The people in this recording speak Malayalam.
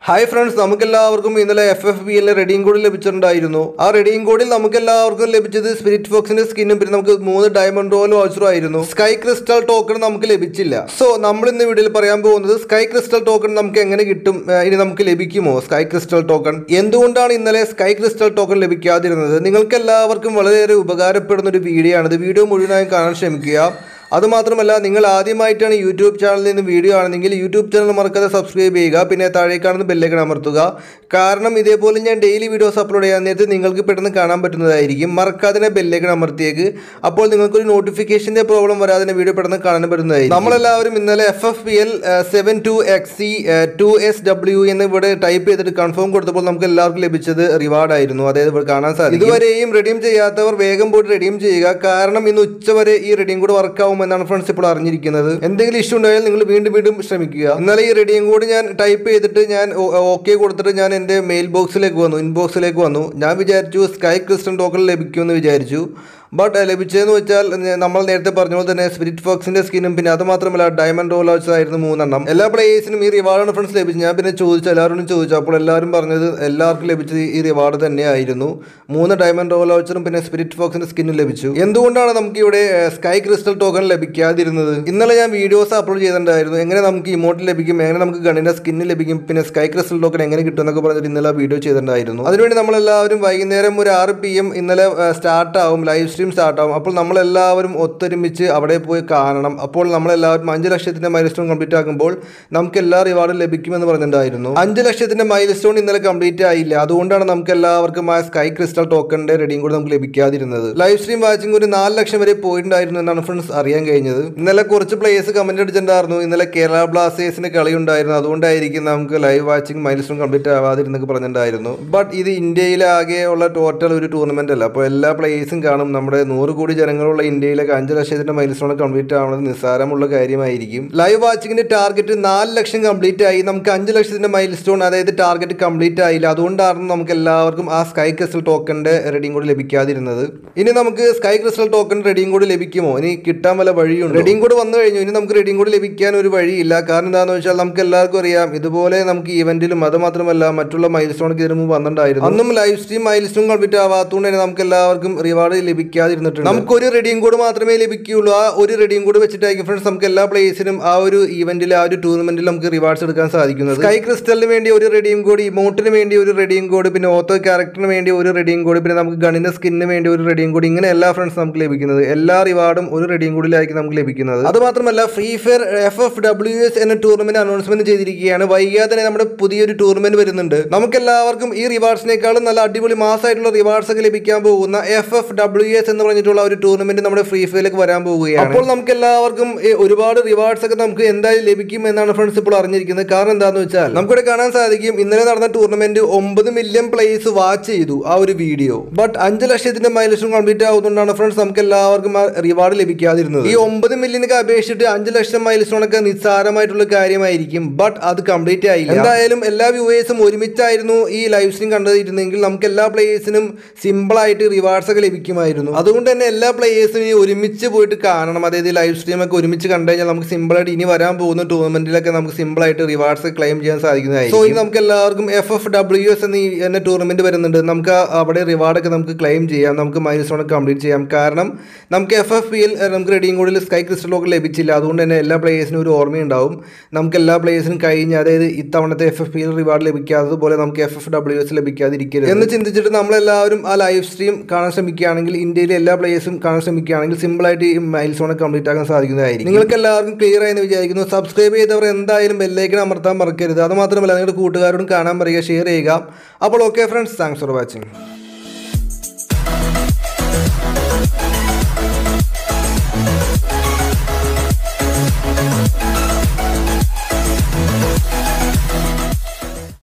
ഹായ് ഫ്രണ്ട്സ് നമുക്കെല്ലാവർക്കും ഇന്നലെ എഫ് എഫ് ബി എല്ലിലെ റെഡിയും കോഡ് ലഭിച്ചിട്ടുണ്ടായിരുന്നു ആ റെഡിയും കോഡിൽ നമുക്കെല്ലാവർക്കും ലഭിച്ചത് സ്പിരിറ്റ് ഫോക്സിന്റെ സ്കിന്നും പിന്നെ നമുക്ക് മൂന്ന് ഡയമണ്ട് റോൽ വാച്ചറും ആയിരുന്നു സ്കൈ ക്രിസ്റ്റൽ ടോക്കൺ നമുക്ക് ലഭിച്ചില്ല സോ നമ്മൾ ഇന്ന് വീഡിയോയിൽ പറയാൻ പോകുന്നത് സ്കൈ ക്രിസ്റ്റൽ ടോക്കൺ നമുക്ക് എങ്ങനെ കിട്ടും ഏഹ് ഇനി നമുക്ക് ലഭിക്കുമോ സ്കൈ ക്രിസ്റ്റൽ ടോക്കൺ എന്തുകൊണ്ടാണ് ഇന്നലെ സ്കൈ ക്രിസ്റ്റൽ ടോക്കൺ ലഭിക്കാതിരുന്നത് നിങ്ങൾക്ക് എല്ലാവർക്കും വളരെയേറെ ഉപകാരപ്പെടുന്ന ഒരു വീഡിയോ ആണ് ഇത് വീഡിയോ മുഴുവനായും കാണാൻ ശ്രമിക്കുക അതുമാത്രമല്ല നിങ്ങൾ ആദ്യമായിട്ടാണ് യൂട്യൂബ് ചാനലിൽ നിന്ന് വീഡിയോ ആണെങ്കിൽ യൂട്യൂബ് ചാനൽ മറക്കാതെ സബ്സ്ക്രൈബ് ചെയ്യുക പിന്നെ താഴെ കാണുന്ന ബെല്ലേക്കൺ അമർത്തുക കാരണം ഇതേപോലെ ഞാൻ ഡെയിലി വീഡിയോസ് അപ്ലോഡ് ചെയ്യാൻ നേരത്തെ നിങ്ങൾക്ക് പെട്ടെന്ന് കാണാൻ പറ്റുന്നതായിരിക്കും മറക്കാതെ ബെല്ലേക്കൺ അമർത്തിയേക്ക് അപ്പോൾ നിങ്ങൾക്കൊരു നോട്ടിഫിക്കേഷൻ്റെ പ്രോബ്ലം വരാതെ വീഡിയോ പെട്ടെന്ന് കാണാൻ പറ്റുന്നതായിരിക്കും നമ്മളെല്ലാവരും ഇന്നലെ F F P L seven two X C two S W എന്ന് ഇവിടെ ടൈപ്പ് ചെയ്തിട്ട് കൺഫേം കൊടുത്തപ്പോൾ നമുക്ക് എല്ലാവർക്കും ലഭിച്ചത് റിവാർഡ് ആയിരുന്നു അതായത് ഇവിടെ കാണാൻ സാധിക്കും ഇതുവരെയും റെഡീം ചെയ്യാത്തവർ വേഗം പോയിട്ട് റെഡീം ചെയ്യുക കാരണം ഇന്ന് ഉച്ചവരെ ഈ റെഡിയും കൂടെ വർക്ക് ആവും എന്നാണ് ഫ്രണ്ട്സ് ഇപ്പോൾ അറിഞ്ഞിരിക്കുന്നത് എന്തെങ്കിലും ഇഷ്യൂ ഉണ്ടായാൽ നിങ്ങൾ വീണ്ടും വീണ്ടും ശ്രമിക്കുക ഇന്നലെ ഈ റെഡിയും കൂടി ഞാൻ ടൈപ്പ് ചെയ്തിട്ട് ഞാൻ ഓക്കെ കൊടുത്തിട്ട് ഞാൻ എൻ്റെ മെയിൽ ബോക്സിലേക്ക് വന്നു ഇൻബോക്സിലേക്ക് വന്നു ഞാൻ വിചാരിച്ചു സ്കൈ ക്രിസ്റ്റൻ ടോക്കൺ ലഭിക്കുമെന്ന് വിചാരിച്ചു ബട്ട് ലഭിച്ചതെന്ന് വെച്ചാൽ ഞ- നമ്മൾ നേരത്തെ പറഞ്ഞ പോലെ തന്നെ സ്പിരിറ്റ് ഫോക്സിന്റെ സ്കിന്നും പിന്നെ അത് മാത്രമല്ല ഡയമണ്ട് റോളേഴ്സ് ആയിരുന്നു മൂന്നെണ്ണം എല്ലാ പ്ലേയേഴ്സിനും ഈ റിവാർഡ് ഫ്രണ്ട്സ് ലഭിച്ചു ഞാൻ പിന്നെ ചോദിച്ചു എല്ലാവരോടും ചോദിച്ചു അപ്പോൾ എല്ലാവരും പറഞ്ഞത് എല്ലാവർക്കും ലഭിച്ചത് ഈ റിവാർഡ് തന്നെയായിരുന്നു മൂന്ന് ഡയമണ്ട് റോളേഴ്സും പിന്നെ സ്പിരിറ്റ് ഫോക്സിന്റെ സ്കിന്നും ലഭിച്ചു എന്തുകൊണ്ടാണ് നമുക്ക് ഇവിടെ സ്കൈ ക്രിസ്റ്റൽ ടോക്കൺ ലഭിക്കാതിരുന്നത് ഇന്നലെ ഞാൻ വീഡിയോസ് അപ്ലോഡ് ചെയ്തിട്ടുണ്ടായിരുന്നു എങ്ങനെ നമുക്ക് ഇമോട്ട് ലഭിക്കും എങ്ങനെ നമുക്ക് ഗണ്ണിന്റെ സ്കിന്ന് ലഭിക്കും പിന്നെ സ്കൈ ക്രിസ്റ്റൽ ടോക്കൺ എങ്ങനെ കിട്ടും എന്നൊക്കെ പറഞ്ഞിട്ട് ഇന്നലെ വീഡിയോ ചെയ്തിട്ടുണ്ടായിരുന്നു അതിനുവേണ്ടി നമ്മളെല്ലാവരും വൈകുന്നേരം ഒരു ആറ് പി എം ഇന്നലെ സ്റ്റാർട്ട് ആവും ലൈവ് സ്ട്രീം സ്റ്റാർട്ട് ആവും അപ്പോൾ നമ്മളെല്ലാവരും ഒത്തൊരുമിച്ച് അവിടെ പോയി കാണണം അപ്പോൾ നമ്മളെല്ലാവരും അഞ്ച് ലക്ഷത്തിന്റെ മൈൽ സ്റ്റോൺ കംപ്ലീറ്റ് ആക്കുമ്പോൾ നമുക്ക് എല്ലാ റിവാർഡും ലഭിക്കുമെന്ന് പറഞ്ഞിട്ടുണ്ടായിരുന്നു അഞ്ച് ലക്ഷത്തിന്റെ മൈൽ സ്റ്റോൺ ഇന്നലെ കംപ്ലീറ്റ് ആയില്ല അതുകൊണ്ടാണ് നമുക്ക് എല്ലാവർക്കും ആ സ്കൈ ക്രിസ്റ്റൽ ടോക്കണിന്റെ റെഡിയും കൂടെ നമുക്ക് ലഭിക്കാതിരുന്നത് ലൈവ് സ്ട്രീം വാച്ചിങ് ഒരു നാല് ലക്ഷം വരെ പോയിട്ടുണ്ടായിരുന്നു എന്നാണ് ഫ്രണ്ട്സ് അറിയാൻ കഴിഞ്ഞത് ഇന്നലെ കുറച്ച് പ്ലേയേഴ്സ് കമന്റ് അടിച്ചിട്ടുണ്ടായിരുന്നു ഇന്നലെ കേരള ബ്ലാസ്റ്റേഴ്സിന് കളി ഉണ്ടായിരുന്നു അതുകൊണ്ടായിരിക്കും നമുക്ക് live watching milestone complete ആവാതിരുന്നൊക്കെ പറഞ്ഞിട്ടുണ്ടായിരുന്നു ബട്ട് ഇത് ഇന്ത്യയിലെ ആകെ ഉള്ള ടോട്ടൽ ഒരു ടൂർണമെന്റ് അല്ല അപ്പോൾ എല്ലാ പ്ലേയേഴ്സും കാണും നമ്മുടെ നൂറ് കോടി ജനങ്ങളുള്ള ഇന്ത്യയിലേക്ക് അഞ്ച് ലക്ഷത്തിന്റെ മൈൽ സ്റ്റോൺ കംപ്ലീറ്റ് ആവുന്നത് നിസ്സാരമുള്ള കാര്യമായിരിക്കും ലൈവ് വാച്ചിങ്ങിന്റെ ടാർഗറ്റ് നാല് ലക്ഷം കംപ്ലീറ്റ് ആയി നമുക്ക് അഞ്ച് ലക്ഷത്തിന്റെ മൈൽ സ്റ്റോൺ അതായത് ടാർഗറ്റ് കംപ്ലീറ്റ് ആയില്ല അതുകൊണ്ടാണ് നമുക്ക് എല്ലാവർക്കും ആ സ്കൈ ക്രിസ്റ്റൽ ടോക്കണിന്റെ റെഡിയും കൂടി ലഭിക്കാതിരുന്നത് ഇനി നമുക്ക് സ്കൈ ക്രിസ്റ്റൽ ടോക്കൺ റെഡിയും കൂടി ലഭിക്കുമോ ഇനി കിട്ടാൻ വല്ല വഴിയുണ്ട് റെഡിയും കൂടി വന്നു കഴിഞ്ഞു ഇനി നമുക്ക് റെഡിയും കൂടി ലഭിക്കാൻ ഒരു വഴിയില്ല കാരണം എന്താണെന്ന് വെച്ചാൽ നമുക്ക് എല്ലാവർക്കും അറിയാം ഇതുപോലെ നമുക്ക് ഈവന്റിലും അത് മാത്രമല്ല മറ്റുള്ള മൈൽ സ്റ്റോണൊക്കെ ഇതിനു മുമ്പ് വന്നിട്ടുണ്ടായിരുന്നു അന്നും live stream milestone complete ആവാത്തതുകൊണ്ട് തന്നെ നമുക്ക് എല്ലാവർക്കും റിവാർഡ് ലഭിക്കാതിരുന്നിട്ടുണ്ട് നമുക്ക് ഒരു റെഡിയും കൂടി മാത്രമേ ലഭിക്കുകയുള്ളൂ ആ ഒരു റെഡിയും കൂടി വെച്ചിട്ടായിരിക്കും ഫ്രണ്ട്സ് നമുക്ക് എല്ലാ പ്ലേസിനും ആ ഒരു ഈവന്റിൽ ആ ഒരു ടൂർണമെന്റിൽ നമുക്ക് റിവാർഡ്സ് എടുക്കാൻ സാധിക്കുന്നത് സ്കൈ ക്രിസ്റ്റലിന് വേണ്ടി ഒരു റെഡിയും കോഡ് ഇമോട്ടിന് വേണ്ടി ഒരു റെഡിയും കോഡ് പിന്നെ ഓത്തോ ക്യാരക്ടറിന് വേണ്ടി ഒരു റെഡിയും കോഡ് പിന്നെ നമുക്ക് ഗണിന്റെ സ്കിന്നിന് വേണ്ടി ഒരു റെഡിയും കോഡ് ഇങ്ങനെ എല്ലാ ഫ്രണ്ട്സ് നമുക്ക് ലഭിക്കുന്നത് എല്ലാ റിവാർഡും ഒരു റെഡിയും കോഡിലായിരിക്കും നമുക്ക് ലഭിക്കുന്നത് അത് മാത്രമല്ല Free Fire F F W S എന്ന ടൂർണമെന്റ് അനൗൺസ്മെന്റ് ചെയ്തിരിക്കുകയാണ് വൈകാതെ തന്നെ നമ്മുടെ പുതിയൊരു ടൂർണമെന്റ് വരുന്നുണ്ട് നമുക്ക് എല്ലാവർക്കും ഈ റിവാർഡ്സിനേക്കാളും നല്ല അടിപൊളി മാസമായിട്ടുള്ള റിവാർഡ്സ് ഒക്കെ ലഭിക്കാൻ പോകുന്ന എഫ് എഫ് ഡബ്ല്യു എസ് എന്ന് പറഞ്ഞിട്ടുള്ള ഒരു ടൂർണമെന്റ് നമ്മുടെ ഫ്രീ ഫയറിലേക്ക് വരാൻ പോവുകയാണ് അപ്പോൾ നമുക്ക് എല്ലാവർക്കും ഈ ഒരുപാട് റിവാർഡ്സ് ഒക്കെ നമുക്ക് എന്തായാലും ലഭിക്കും എന്നാണ് ഫ്രണ്ട്സ് ഇപ്പോൾ അറിഞ്ഞിരിക്കുന്നത് കാരണം എന്താണെന്ന് വെച്ചാൽ നമുക്കിവിടെ കാണാൻ സാധിക്കും ഇന്നലെ നടന്ന ടൂർണമെന്റ് ഒമ്പത് മില്യൺ പ്ലേസ് വാച്ച് ചെയ്തു ആ ഒരു വീഡിയോ ബട്ട് അഞ്ച് ലക്ഷത്തിന്റെ മൈലസ്റ്റോൺ കംപ്ലീറ്റ് ആവുന്നതുകൊണ്ടാണ് ഫ്രണ്ട്സ് നമുക്ക് എല്ലാവർക്കും ആ റിവാർഡ് ലഭിക്കാതിരുന്നത് ഈ ഒമ്പത് മില്യനൊക്കെ അപേക്ഷിച്ചിട്ട് അഞ്ച് ലക്ഷം മൈലസ്റ്റോൺ ഒക്കെ നിസ്സാരമായിട്ടുള്ള കാര്യമായിരിക്കും ബട്ട് അത് കംപ്ലീറ്റ് ആയില്ല എന്തായാലും എല്ലാ വ്യൂവേഴ്സും ഒരുമിച്ചായിരുന്നു ഈ ലൈവ് സ്ട്രീം കണ്ടിരുന്നെങ്കിൽ നമുക്ക് എല്ലാ പ്ലേയേഴ്സിനും സിമ്പിൾ ആയിട്ട് റിവാർഡ്സ് ഒക്കെ ലഭിക്കുമായിരുന്നു അതുകൊണ്ട് തന്നെ എല്ലാ പ്ലേയേഴ്സും ഈ ഒരുമിച്ച് പോയിട്ട് കാണണം അതായത് ലൈവ് സ്ട്രീം ഒക്കെ ഒരുമിച്ച് കണ്ടു കഴിഞ്ഞാൽ നമുക്ക് സിമ്പിൾ ആയിട്ട് ഇനി വരാൻ പോകുന്ന ടൂർണമെന്റിലൊക്കെ നമുക്ക് സിമ്പിൾ ആയിട്ട് റിവാർഡ്സ് ക്ലെയിം ചെയ്യാൻ സാധിക്കുന്നതായിരിക്കും സോ ഇനി നമുക്ക് എല്ലാവർക്കും എഫ് എഫ് ഡബ്ല്യു എസ് എന്ന ഈ എന്ന ടൂർണമെന്റ് വരുന്നുണ്ട് നമുക്ക് ആ- അവിടെ റിവാർഡൊക്കെ നമുക്ക് ക്ലെയിം ചെയ്യാം നമുക്ക് മൈൽ സ്റ്റോൺ കംപ്ലീറ്റ് ചെയ്യാം കാരണം നമുക്ക് എഫ് എഫ് പിയിൽ നമുക്ക് റെഡിയും കൂടി സ്കൈ ക്രിസ്റ്റലൊക്കെ ലഭിച്ചില്ല അതുകൊണ്ട് തന്നെ എല്ലാ പ്ലേയേഴ്സിനും ഒരു ഓർമ്മയുണ്ടാവും നമുക്ക് എല്ലാ പ്ലേയേഴ്സിനും കഴിഞ്ഞ് അതായത് ഇത്തവണത്തെ എഫ് എഫ് പിയിൽ റിവാർഡ് ലഭിക്കാത്തതുപോലെ നമുക്ക് എഫ് എഫ് ഡബ്ല്യു എസ് ലഭിക്കാതിരിക്കരുത് എന്ന് ചിന്തിച്ചിട്ട് നമ്മളെല്ലാവരും ആ ലൈവ് സ്ട്രീം കാണാൻ ശ്രമിക്കുകയാണെങ്കിൽ ഇന്ത്യയിലെ എല്ലാ പ്ലേയേഴ്സും കാണാൻ ശ്രമിക്കുകയാണെങ്കിൽ സിമ്പിളായിട്ട് ഈ മൈൽ സ്റ്റോൺ കംപ്ലീറ്റ് ആക്കാൻ സാധിക്കുന്നതായിരിക്കും നിങ്ങൾക്ക് എല്ലാവർക്കും ക്ലിയർ ആയെന്ന് വിചാരിക്കുന്നു സബ്സ്ക്രൈബ് ചെയ്തവർ എന്തായാലും ബെല്ലൈക്കൻ അമർത്താൻ മറക്കരുത് അത് മാത്രമല്ല നിങ്ങളുടെ കൂട്ടുകാരോടും കാണാൻ പറയുക ഷെയർ ചെയ്യുക അപ്പോൾ okay friends thanks for watching